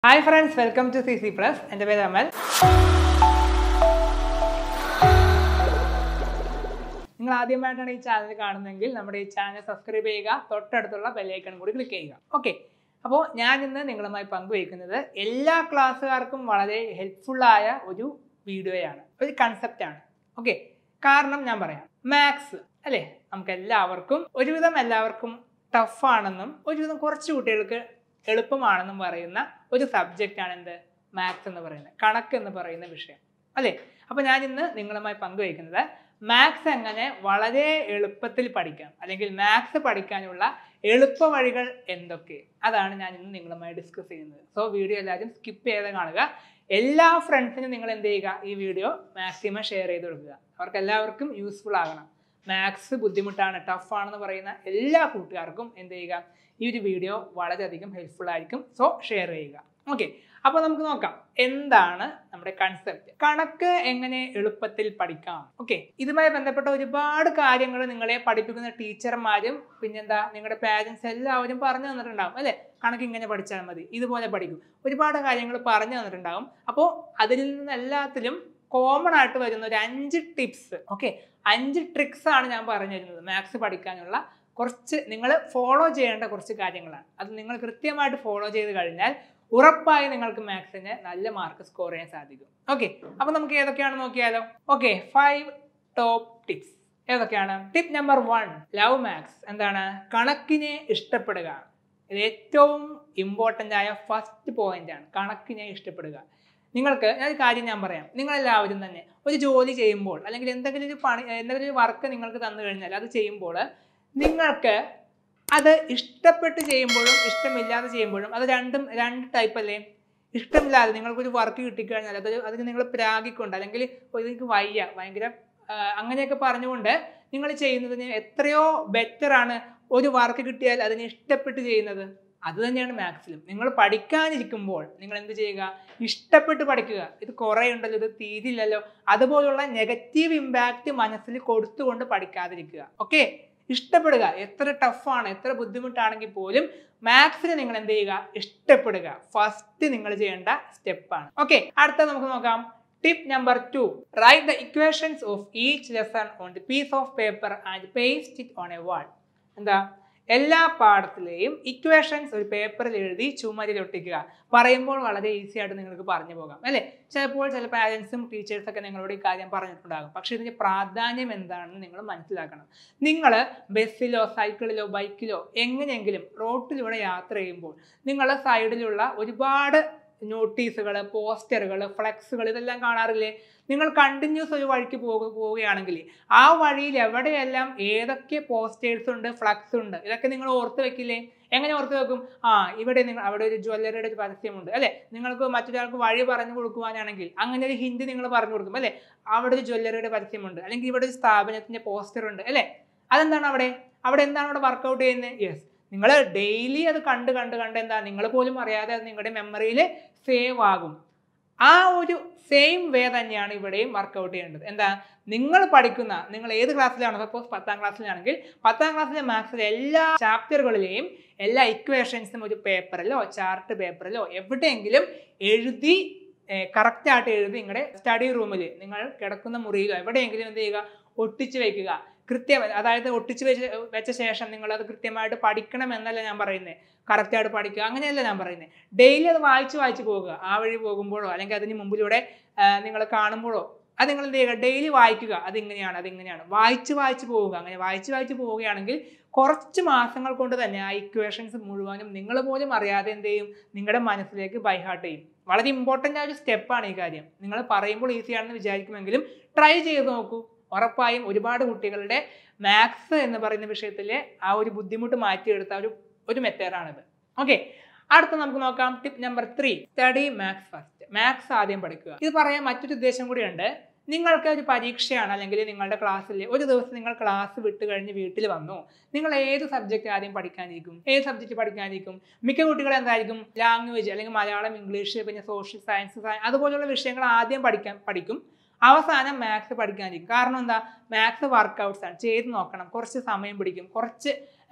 hi friends welcome to C C plus എൻ്റെ പേര് അമൽ നിങ്ങൾ ആദ്യമായിട്ടാണ് ഈ ചാനൽ കാണുന്നതെങ്കിൽ നമ്മുടെ ഈ ചാനൽ സബ്സ്ക്രൈബ് ചെയ്യുക തൊട്ടടുത്തുള്ള ബെല്ലൈക്കൺ കൂടി ക്ലിക്ക് ചെയ്യുക ഓക്കെ അപ്പോൾ ഞാൻ ഇന്ന് നിങ്ങളുമായി പങ്കുവയ്ക്കുന്നത് എല്ലാ ക്ലാസ്സുകാർക്കും വളരെ ഹെൽപ്ഫുള്ളായ ഒരു വീഡിയോയാണ് ഒരു കൺസെപ്റ്റാണ് ഓക്കെ കാരണം ഞാൻ പറയാം മാത്സ് അല്ലേ നമുക്ക് എല്ലാവർക്കും ഒരുവിധം എല്ലാവർക്കും ടഫാണെന്നും ഒരുവിധം കുറച്ച് കുട്ടികൾക്ക് എളുപ്പമാണെന്നും പറയുന്ന ഒരു സബ്ജക്റ്റാണ് എന്ത് മാത്സ് എന്ന് പറയുന്നത് കണക്ക് എന്ന് പറയുന്ന വിഷയം അല്ലേ അപ്പോൾ ഞാൻ ഇന്ന് നിങ്ങളുമായി പങ്കുവയ്ക്കുന്നത് മാത്സ് എങ്ങനെ വളരെ എളുപ്പത്തിൽ പഠിക്കാം അല്ലെങ്കിൽ മാത്സ് പഠിക്കാനുള്ള എളുപ്പ വഴികൾ എന്തൊക്കെ അതാണ് ഞാൻ ഇന്ന് നിങ്ങളുമായി ഡിസ്കസ് ചെയ്യുന്നത് സോ വീഡിയോ എല്ലാവരും സ്കിപ്പ് ചെയ്ത് കാണുക എല്ലാ ഫ്രണ്ട്സിനും നിങ്ങൾ എന്ത് ചെയ്യുക ഈ വീഡിയോ മാക്സിമം ഷെയർ ചെയ്ത് കൊടുക്കുക അവർക്ക് എല്ലാവർക്കും യൂസ്ഫുൾ ആകണം മാത്സ് ബുദ്ധിമുട്ടാണ് ടഫാണെന്ന് പറയുന്ന എല്ലാ കൂട്ടുകാർക്കും എന്ത് ചെയ്യുക ഈ ഒരു വീഡിയോ വളരെയധികം ഹെൽപ്ഫുൾ ആയിരിക്കും സോ ഷെയർ ചെയ്യുക ഓക്കെ അപ്പോൾ നമുക്ക് നോക്കാം എന്താണ് നമ്മുടെ കൺസെപ്റ്റ് കണക്ക് എങ്ങനെ എളുപ്പത്തിൽ പഠിക്കാം ഓക്കെ ഇതുമായി ബന്ധപ്പെട്ട ഒരുപാട് കാര്യങ്ങൾ നിങ്ങളെ പഠിപ്പിക്കുന്ന ടീച്ചർമാരും പിന്നെന്താ നിങ്ങളുടെ പാരൻസ് എല്ലാവരും പറഞ്ഞു തന്നിട്ടുണ്ടാവും അല്ലേ കണക്ക് ഇങ്ങനെ പഠിച്ചാൽ മതി ഇതുപോലെ പഠിക്കും ഒരുപാട് കാര്യങ്ങൾ പറഞ്ഞു തന്നിട്ടുണ്ടാവും അപ്പോൾ അതിൽ നിന്ന് എല്ലാത്തിലും കോമൺ ആയിട്ട് വരുന്ന ഒരു അഞ്ച് ടിപ്സ് ഓക്കെ അഞ്ച് ട്രിക്സ് ആണ് ഞാൻ പറഞ്ഞു തരുന്നത് മാത്സ് പഠിക്കാനുള്ള കുറച്ച് നിങ്ങൾ ഫോളോ ചെയ്യേണ്ട കുറച്ച് കാര്യങ്ങളാണ് അത് നിങ്ങൾ കൃത്യമായിട്ട് ഫോളോ ചെയ്ത് കഴിഞ്ഞാൽ ഉറപ്പായി നിങ്ങൾക്ക് മാത്സിന് നല്ല മാർക്ക് സ്കോർ ചെയ്യാൻ സാധിക്കും ഓക്കെ അപ്പൊ നമുക്ക് ഏതൊക്കെയാണ് നോക്കിയാലോ ഓക്കെ ഫൈവ് ടോപ്പ് ടിപ്സ് ഏതൊക്കെയാണ് tip number one love maths എന്താണ് കണക്കിനെ ഇഷ്ടപ്പെടുക ഇത് ഏറ്റവും ഇമ്പോർട്ടൻ്റ് ആയ ഫസ്റ്റ് പോയിന്റ് ആണ് കണക്കിനെ ഇഷ്ടപ്പെടുക നിങ്ങൾക്ക് ഞാൻ ഒരു കാര്യം ഞാൻ പറയാം നിങ്ങളെല്ലാവരും തന്നെ ഒരു ജോലി ചെയ്യുമ്പോൾ അല്ലെങ്കിൽ എന്തെങ്കിലും ഒരു പണി എന്തെങ്കിലും ഒരു വർക്ക് നിങ്ങൾക്ക് തന്നു കഴിഞ്ഞാൽ അത് ചെയ്യുമ്പോൾ നിങ്ങൾക്ക് അത് ഇഷ്ടപ്പെട്ട് ചെയ്യുമ്പോഴും ഇഷ്ടമില്ലാതെ ചെയ്യുമ്പോഴും അത് രണ്ടും രണ്ട് ടൈപ്പ് അല്ലേ ഇഷ്ടമില്ലാതെ നിങ്ങൾക്കൊരു വർക്ക് കിട്ടിക്കഴിഞ്ഞാൽ അത് അതിന് നിങ്ങൾ പ്രാഗിക്കൊണ്ട് അല്ലെങ്കിൽ എനിക്ക് വയ്യ ഭയങ്കര ആ, അങ്ങനെയൊക്കെ പറഞ്ഞുകൊണ്ട് നിങ്ങൾ ചെയ്യുന്നതിന് എത്രയോ ബെറ്റർ ആണ് ഒരു വർക്ക് കിട്ടിയാൽ അതിനെ ഇഷ്ടപ്പെട്ട് ചെയ്യുന്നത് അത് തന്നെയാണ് മാത്സിലും നിങ്ങൾ പഠിക്കാനിരിക്കുമ്പോൾ നിങ്ങൾ എന്ത് ചെയ്യുക ഇഷ്ടപ്പെട്ട് പഠിക്കുക ഇത് കുറേ ഉണ്ടല്ലോ ഇത് തീരില്ലല്ലോ അതുപോലുള്ള നെഗറ്റീവ് ഇമ്പാക്റ്റ് മനസ്സിൽ കൊടുത്തുകൊണ്ട് പഠിക്കാതിരിക്കുക ഓക്കെ ഇഷ്ടപ്പെടുക എത്ര ടഫാണ് എത്ര ബുദ്ധിമുട്ടാണെങ്കിൽ പോലും മാത്സിന് നിങ്ങൾ എന്ത് ചെയ്യുക ഇഷ്ടപ്പെടുക ഫസ്റ്റ് നിങ്ങൾ ചെയ്യേണ്ട സ്റ്റെപ്പാണ് ഓക്കെ അടുത്ത നമുക്ക് നോക്കാം tip number two write the equations of each lesson on the piece of paper and paste it on a wall എന്താ എല്ലാ പാഠത്തിലെയും ഇക്വേഷൻസ് ഒരു പേപ്പറിൽ എഴുതി ചുമരിൽ ഒട്ടിക്കുക പറയുമ്പോൾ വളരെ ഈസി ആയിട്ട് നിങ്ങൾക്ക് പറഞ്ഞു പോകാം അല്ലേ ചിലപ്പോൾ ചില പാരൻസും ടീച്ചേഴ്സും ഒക്കെ നിങ്ങളോട് ഈ കാര്യം പറഞ്ഞിട്ടുണ്ടാകും പക്ഷേ ഇതിന്റെ പ്രാധാന്യം എന്താണെന്ന് നിങ്ങൾ മനസ്സിലാക്കണം നിങ്ങൾ ബസ്സിലോ സൈക്കിളിലോ ബൈക്കിലോ എങ്ങനെയെങ്കിലും റോട്ടിലൂടെ യാത്ര ചെയ്യുമ്പോൾ നിങ്ങളുടെ സൈഡിലുള്ള ഒരുപാട് നോട്ടീസുകൾ പോസ്റ്ററുകൾ ഫ്ലെക്സുകൾ ഇതെല്ലാം കാണാറില്ലേ നിങ്ങൾ കണ്ടിന്യൂസ് ഒരു വഴിക്ക് പോകു പോവുകയാണെങ്കിൽ ആ വഴിയിൽ എവിടെയെല്ലാം ഏതൊക്കെ പോസ്റ്റേഴ്സ് ഉണ്ട് ഫ്ലക്സ് ഉണ്ട് ഇതൊക്കെ നിങ്ങൾ ഓർത്ത് വെക്കില്ലേ എങ്ങനെ ഓർത്ത് വെക്കും ആ ഇവിടെ നിങ്ങൾ അവിടെ ഒരു ജ്വല്ലറിയുടെ ഒരു പരസ്യമുണ്ട് അല്ലെ നിങ്ങൾക്ക് മറ്റൊരാൾക്ക് വഴി പറഞ്ഞു കൊടുക്കുവാനാണെങ്കിൽ അങ്ങനെ ഒരു ഹിന്ദി നിങ്ങൾ പറഞ്ഞു കൊടുക്കും അല്ലെ അവിടെ ഒരു ജ്വല്ലറിയുടെ പരസ്യമുണ്ട് അല്ലെങ്കിൽ ഇവിടെ ഒരു സ്ഥാപനത്തിന്റെ പോസ്റ്റർ ഉണ്ട് അല്ലെ അതെന്താണ് അവിടെ അവിടെ എന്താണ് അവിടെ വർക്കൗട്ട് ചെയ്യുന്നത് യെസ് നിങ്ങൾ ഡെയിലി അത് കണ്ട് കണ്ട് കണ്ട് എന്താ നിങ്ങൾ പോലും അറിയാതെ അത് നിങ്ങളുടെ മെമ്മറിയിൽ സേവ് ആകും ആ ഒരു സെയിം വേ തന്നെയാണ് ഇവിടെയും വർക്കൗട്ട് ചെയ്യേണ്ടത് എന്താ നിങ്ങൾ പഠിക്കുന്ന നിങ്ങൾ ഏത് ക്ലാസ്സിലാണ് സപ്പോസ് പത്താം ക്ലാസ്സിലാണെങ്കിൽ പത്താം ക്ലാസ്സിലെ മാത്സിലെ എല്ലാ ചാപ്റ്ററുകളിലെയും എല്ലാ ഇക്വേഷൻസും ഒരു പേപ്പറിലോ ചാർട്ട് പേപ്പറിലോ എവിടെയെങ്കിലും എഴുതി കറക്റ്റായിട്ട് എഴുതി നിങ്ങളുടെ സ്റ്റഡി റൂമിൽ നിങ്ങൾ കിടക്കുന്ന മുറിയിലോ എവിടെയെങ്കിലും എന്ത് ചെയ്യുക ഒട്ടിച്ച് വയ്ക്കുക കൃത്യം അതായത് ഒട്ടിച്ച് വെച്ച് വെച്ച ശേഷം നിങ്ങൾ അത് കൃത്യമായിട്ട് പഠിക്കണം എന്നല്ല ഞാൻ പറയുന്നത് കറക്റ്റായിട്ട് പഠിക്കുക അങ്ങനെയല്ല ഞാൻ പറയുന്നത് ഡെയിലി അത് വായിച്ച് വായിച്ച് പോകുക ആ വഴി പോകുമ്പോഴോ അല്ലെങ്കിൽ അതിന് മുമ്പിലൂടെ നിങ്ങൾ കാണുമ്പോഴോ അത് നിങ്ങൾ എന്ത് ചെയ്യുക ഡെയിലി വായിക്കുക അതിങ്ങനെയാണ് അതിങ്ങനെയാണ് വായിച്ച് വായിച്ച് പോവുക അങ്ങനെ വായിച്ച് വായിച്ച് പോവുകയാണെങ്കിൽ കുറച്ച് മാസങ്ങൾ കൊണ്ട് തന്നെ ആ ഇക്വേഷൻസ് മുഴുവനും നിങ്ങൾ പോലും അറിയാതെ എന്ത് ചെയ്യും നിങ്ങളുടെ മനസ്സിലേക്ക് ബൈഹാർട്ട് ചെയ്യും വളരെ ഇമ്പോർട്ടൻ്റ് ആയ ഒരു സ്റ്റെപ്പാണ് ഈ കാര്യം നിങ്ങൾ പറയുമ്പോൾ ഈസിയാണെന്ന് വിചാരിക്കുമെങ്കിലും ട്രൈ ചെയ്ത് നോക്കൂ ഉറപ്പായും ഒരുപാട് കുട്ടികളുടെ മാത്സ് എന്ന് പറയുന്ന വിഷയത്തിലെ ആ ഒരു ബുദ്ധിമുട്ട് മാറ്റിയെടുത്ത ഒരു ഒരു മെത്തേഡാണിത് ഓക്കെ അടുത്ത നമുക്ക് നോക്കാം tip number three study maths first maths ആദ്യം പഠിക്കുക ഇത് പറയാൻ മറ്റൊരു ഉദ്ദേശം കൂടിയുണ്ട് നിങ്ങൾക്ക് ഒരു പരീക്ഷയാണ് അല്ലെങ്കിൽ നിങ്ങളുടെ ക്ലാസ്സിൽ ഒരു ദിവസം നിങ്ങൾ ക്ലാസ് വിട്ട് കഴിഞ്ഞ് വീട്ടിൽ വന്നു നിങ്ങൾ ഏത് സബ്ജക്റ്റ് ആദ്യം പഠിക്കാനിരിക്കും ഏത് സബ്ജക്റ്റ് പഠിക്കാനിരിക്കും മിക്ക കുട്ടികൾ എന്തായിരിക്കും ലാംഗ്വേജ് അല്ലെങ്കിൽ മലയാളം ഇംഗ്ലീഷ് പിന്നെ സോഷ്യൽ സയൻസ് സയൻസ് അതുപോലുള്ള വിഷയങ്ങൾ ആദ്യം പഠിക്കാൻ പഠിക്കും അവസാനം മാത്സ് പഠിക്കാനിരിക്കും കാരണം എന്താ മാത്സ് വർക്കൗട്ട്സ് ആണ് ചെയ്ത് നോക്കണം കുറച്ച് സമയം പിടിക്കും കുറച്ച്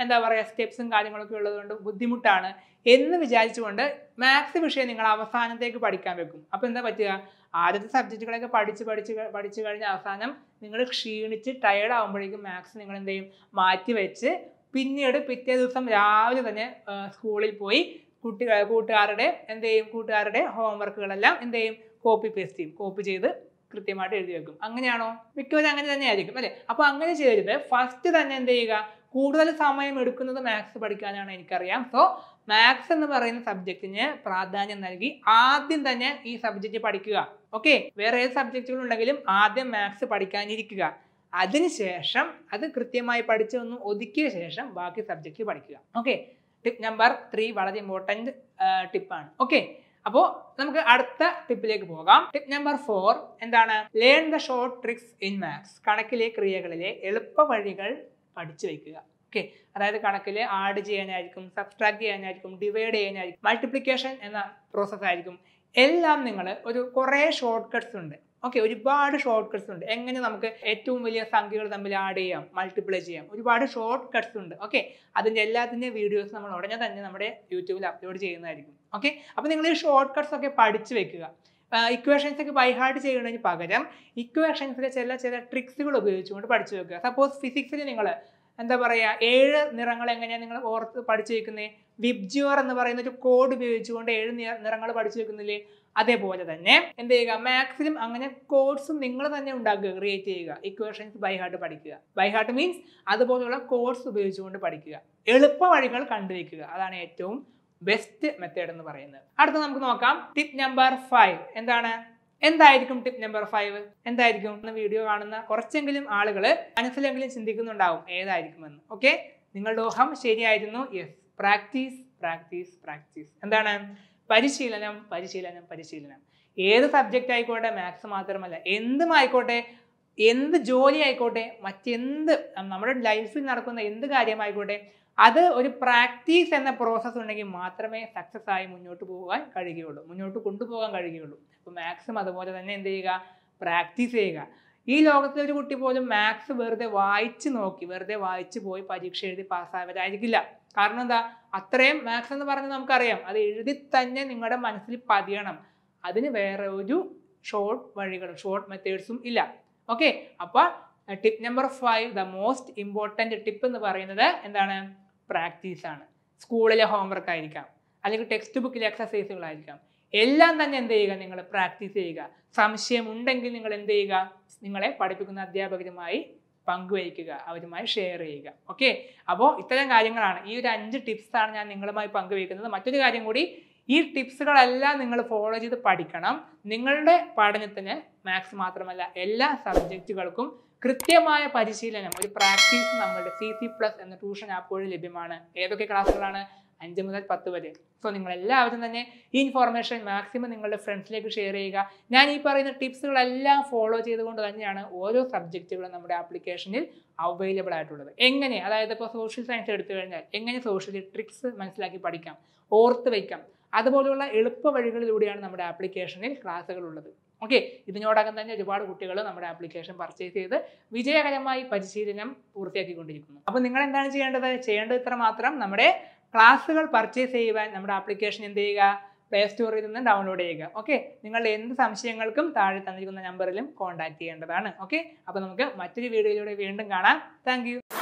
എന്താ പറയുക സ്റ്റെപ്സും കാര്യങ്ങളൊക്കെ ഉള്ളതുകൊണ്ട് ബുദ്ധിമുട്ടാണ് എന്ന് വിചാരിച്ചുകൊണ്ട് മാത്സ് വിഷയം നിങ്ങൾ അവസാനത്തേക്ക് പഠിക്കാൻ വെക്കും അപ്പോൾ എന്താ പറ്റുക ആദ്യത്തെ സബ്ജക്റ്റുകളൊക്കെ പഠിച്ച് പഠിച്ച് ക- പഠിച്ച് കഴിഞ്ഞ അവസാനം നിങ്ങൾ ക്ഷീണിച്ച് ടയേർഡ് ആകുമ്പോഴേക്കും മാത്സ് നിങ്ങൾ എന്ത് ചെയ്യും മാറ്റി വെച്ച് പിന്നീട് പിറ്റേ ദിവസം രാവിലെ തന്നെ ആ, സ്കൂളിൽ പോയി കുട്ടി കൂട്ടുകാരുടെ എന്ത് ചെയ്യും കൂട്ടുകാരുടെ ഹോംവർക്കുകളെല്ലാം എന്ത് ചെയ്യും കോപ്പി പേസ്റ്റ് ചെയ്യും കോപ്പി ചെയ്ത് കൃത്യമായിട്ട് എഴുതി വെക്കും അങ്ങനെയാണോ മിക്കവരും അങ്ങനെ തന്നെയായിരിക്കും അല്ലേ അപ്പോൾ അങ്ങനെ ചെയ്തിട്ട് ഫസ്റ്റ് തന്നെ എന്ത് ചെയ്യുക കൂടുതൽ സമയം എടുക്കുന്നത് മാത്സ് പഠിക്കാനാണ് എനിക്കറിയാം സോ മാത്സ് എന്ന് പറയുന്ന സബ്ജക്റ്റിന് പ്രാധാന്യം നൽകി ആദ്യം തന്നെ ഈ സബ്ജക്റ്റ് പഠിക്കുക ഓക്കെ വേറെ ഏത് സബ്ജക്റ്റുകൾ ഉണ്ടെങ്കിലും ആദ്യം മാത്സ് പഠിക്കാനിരിക്കുക അതിനുശേഷം അത് കൃത്യമായി പഠിച്ച് ഒന്ന് ഒതുക്കിയ ശേഷം ബാക്കി സബ്ജക്റ്റ് പഠിക്കുക ഓക്കെ ടിപ്പ് നമ്പർ ത്രീ വളരെ ഇമ്പോർട്ടൻറ്റ് ടിപ്പാണ് ഓക്കെ അപ്പോൾ നമുക്ക് അടുത്ത ടിപ്പിലേക്ക് പോകാം ടിപ്പ് നമ്പർ ഫോർ എന്താണ് learn the short tricks in maths കണക്കിലെ ക്രിയകളിലെ എളുപ്പ വഴികൾ പഠിച്ചു വയ്ക്കുക ഓക്കെ അതായത് കണക്കിൽ ആഡ് ചെയ്യാനായിരിക്കും സബ്സ്ട്രാക്ട് ചെയ്യാനായിരിക്കും ഡിവൈഡ് ചെയ്യാനായിരിക്കും മൾട്ടിപ്ലിക്കേഷൻ എന്ന പ്രോസസ്സ് ആയിരിക്കും എല്ലാം നിങ്ങൾ ഒരു കുറേ ഷോർട്ട് കട്ട്സ് ഉണ്ട് ഓക്കെ ഒരുപാട് ഷോർട്ട് കട്ട്സ് ഉണ്ട് എങ്ങനെ നമുക്ക് ഏറ്റവും വലിയ സംഖ്യകൾ തമ്മിൽ ആഡ് ചെയ്യാം മൾട്ടിപ്ലൈ ചെയ്യാം ഒരുപാട് ഷോർട്ട് കട്ട്സ് ഉണ്ട് ഓക്കെ അതിൻ്റെ എല്ലാത്തിൻ്റെയും വീഡിയോസ് നമ്മൾ ഉടനെ തന്നെ നമ്മുടെ യൂട്യൂബിൽ അപ്ലോഡ് ചെയ്യുന്നതായിരിക്കും ഓക്കെ അപ്പോൾ നിങ്ങൾ ഈ ഷോർട്ട് കട്ട്സ് ഒക്കെ പഠിച്ചു വെക്കുക ഇക്വേഷൻസ് ഒക്കെ ബൈ ഹാർട്ട് ചെയ്യുന്നതിന് പകരം ഇക്വേഷൻസിലെ ചില ചില ട്രിക്സുകൾ ഉപയോഗിച്ചുകൊണ്ട് പഠിച്ചു വെക്കുക സപ്പോസ് ഫിസിക്സിൽ നിങ്ങൾ എന്താ പറയുക ഏഴ് നിറങ്ങൾ എങ്ങനെയാണ് നിങ്ങൾ ഓർത്ത് പഠിച്ചു വെക്കുന്നത് വിബ്ജിയോർ എന്ന് പറയുന്ന ഒരു കോഡ് ഉപയോഗിച്ചുകൊണ്ട് ഏഴ് നിറങ്ങൾ പഠിച്ചു വെക്കുന്നില്ലേ അതേപോലെ തന്നെ എന്ത് ചെയ്യുക മാത്സിലും അങ്ങനെ കോഡ്സും നിങ്ങൾ തന്നെ ഉണ്ടാക്കുക ക്രിയേറ്റ് ചെയ്യുക ഇക്വേഷൻസ് ബൈ ഹാർട്ട് പഠിക്കുക ബൈ ഹാർട്ട് മീൻസ് അതുപോലുള്ള കോഡ്സ് ഉപയോഗിച്ചുകൊണ്ട് പഠിക്കുക എളുപ്പ വഴികൾ കണ്ടുവയ്ക്കുക അതാണ് ഏറ്റവും ബെസ്റ്റ് മെത്തേഡ് എന്ന് പറയുന്നത് അടുത്ത നമുക്ക് നോക്കാം ടിപ്പ് നമ്പർ ഫൈവ് എന്താണ് എന്തായിരിക്കും ടിപ്പ് നമ്പർ ഫൈവ് എന്തായിരിക്കും ഇന്ന് വീഡിയോ കാണുന്ന കുറച്ചെങ്കിലും ആളുകൾ മനസ്സിലെങ്കിലും ചിന്തിക്കുന്നുണ്ടാവും ഏതായിരിക്കുമെന്ന് ഓക്കെ നിങ്ങളുടെ ഊഹം ശരിയായിരുന്നു യെസ് പ്രാക്ടീസ് പ്രാക്ടീസ് പ്രാക്ടീസ് എന്താണ് പരിശീലനം പരിശീലനം പരിശീലനം ഏത് സബ്ജക്റ്റ് ആയിക്കോട്ടെ മാത്സ് മാത്രമല്ല എന്തും ആയിക്കോട്ടെ എന്ത് ജോലി ആയിക്കോട്ടെ മറ്റെന്ത് നമ്മുടെ ലൈഫിൽ നടക്കുന്ന എന്ത് കാര്യമായിക്കോട്ടെ അത് ഒരു പ്രാക്ടീസ് എന്ന പ്രോസസ്സ് ഉണ്ടെങ്കിൽ മാത്രമേ സക്സസ് ആയി മുന്നോട്ട് പോകാൻ കഴിയുകയുള്ളൂ മുന്നോട്ട് കൊണ്ടുപോകാൻ കഴിയുകയുള്ളൂ അപ്പോൾ മാത്സും അതുപോലെ തന്നെ എന്ത് ചെയ്യുക പ്രാക്ടീസ് ചെയ്യുക ഈ ലോകത്തിലെ ഒരു കുട്ടി പോലും മാത്സ് വെറുതെ വായിച്ച് നോക്കി വെറുതെ വായിച്ച് പോയി പരീക്ഷ എഴുതി പാസ്സായവരായിരിക്കില്ല കാരണം എന്താ അത്രയും മാത്സ് എന്ന് പറഞ്ഞാൽ നമുക്കറിയാം അത് എഴുതി തന്നെ നിങ്ങളുടെ മനസ്സിൽ പതിയണം അതിന് വേറെ ഒരു ഷോർട്ട് വഴികളും ഷോർട്ട് മെത്തേഡ്സും ഇല്ല ഓക്കെ അപ്പോൾ tip number five the most important tip എന്ന് പറയുന്നത് എന്താണ് പ്രാക്ടീസ് ആണ് സ്കൂളിലെ ഹോംവർക്ക് ആയിരിക്കാം അല്ലെങ്കിൽ ടെക്സ്റ്റ് ബുക്കിലെ എക്സസൈസുകളായിരിക്കാം എല്ലാം തന്നെ എന്ത് ചെയ്യുക നിങ്ങൾ പ്രാക്ടീസ് ചെയ്യുക സംശയം ഉണ്ടെങ്കിൽ നിങ്ങൾ എന്ത് ചെയ്യുക നിങ്ങളെ പഠിപ്പിക്കുന്ന അധ്യാപകരുമായി പങ്കുവയ്ക്കുക അവരുമായി ഷെയർ ചെയ്യുക ഓക്കെ അപ്പോൾ ഇത്തരം കാര്യങ്ങളാണ് ഈ ഒരു അഞ്ച് ടിപ്സാണ് ഞാൻ നിങ്ങളുമായി പങ്കുവയ്ക്കുന്നത് മറ്റൊരു കാര്യം കൂടി ഈ ടിപ്സുകളെല്ലാം നിങ്ങൾ ഫോളോ ചെയ്ത് പഠിക്കണം നിങ്ങളുടെ പഠനത്തിന് മാത്സ് മാത്രമല്ല എല്ലാ സബ്ജക്റ്റുകൾക്കും കൃത്യമായ പരിശീലനം ഒരു പ്രാക്ടീസ് നമ്മളുടെ സി സി പ്ലസ് എന്ന ട്യൂഷൻ ആപ്പ് വഴി ലഭ്യമാണ് ഏതൊക്കെ ക്ലാസ്സുകളാണ് അഞ്ച് മുതൽ പത്ത് വരെ സോ നിങ്ങൾ എല്ലാവരും തന്നെ ഈ ഇൻഫോർമേഷൻ മാക്സിമം നിങ്ങളുടെ ഫ്രണ്ട്സിലേക്ക് ഷെയർ ചെയ്യുക ഞാൻ ഈ പറയുന്ന ടിപ്സുകളെല്ലാം ഫോളോ ചെയ്തുകൊണ്ട് തന്നെയാണ് ഓരോ സബ്ജക്റ്റുകളും നമ്മുടെ ആപ്ലിക്കേഷനിൽ അവൈലബിൾ ആയിട്ടുള്ളത് എങ്ങനെ അതായത് ഇപ്പോൾ സോഷ്യൽ സയൻസ് എടുത്തു കഴിഞ്ഞാൽ എങ്ങനെ സോഷ്യൽ ട്രിക്സ് മനസ്സിലാക്കി പഠിക്കാം ഓർത്ത് വയ്ക്കാം അതുപോലെയുള്ള എളുപ്പ വഴികളിലൂടെയാണ് നമ്മുടെ ആപ്ലിക്കേഷനിൽ ക്ലാസ്സുകൾ ഉള്ളത് ഓക്കെ ഇതിനോടകം തന്നെ ഒരുപാട് കുട്ടികൾ നമ്മുടെ ആപ്ലിക്കേഷൻ പർച്ചേസ് ചെയ്ത് വിജയകരമായി പരിശീലനം പൂർത്തിയാക്കിക്കൊണ്ടിരിക്കുന്നു അപ്പോൾ നിങ്ങൾ എന്താണ് ചെയ്യേണ്ടത് ചെയ്യേണ്ടത് ഇത്ര മാത്രം നമ്മുടെ ക്ലാസ്സുകൾ പർച്ചേസ് ചെയ്യുവാൻ നമ്മുടെ ആപ്ലിക്കേഷൻ എന്ത് ചെയ്യുക പ്ലേ സ്റ്റോറിൽ നിന്ന് ഡൗൺലോഡ് ചെയ്യുക ഓക്കെ നിങ്ങളുടെ എന്ത് സംശയങ്ങൾക്കും താഴെ തന്നിരിക്കുന്ന നമ്പറിലും കോൺടാക്ട് ചെയ്യേണ്ടതാണ് ഓക്കെ അപ്പോൾ നമുക്ക് മറ്റൊരു വീഡിയോയിലൂടെ വീണ്ടും കാണാം താങ്ക്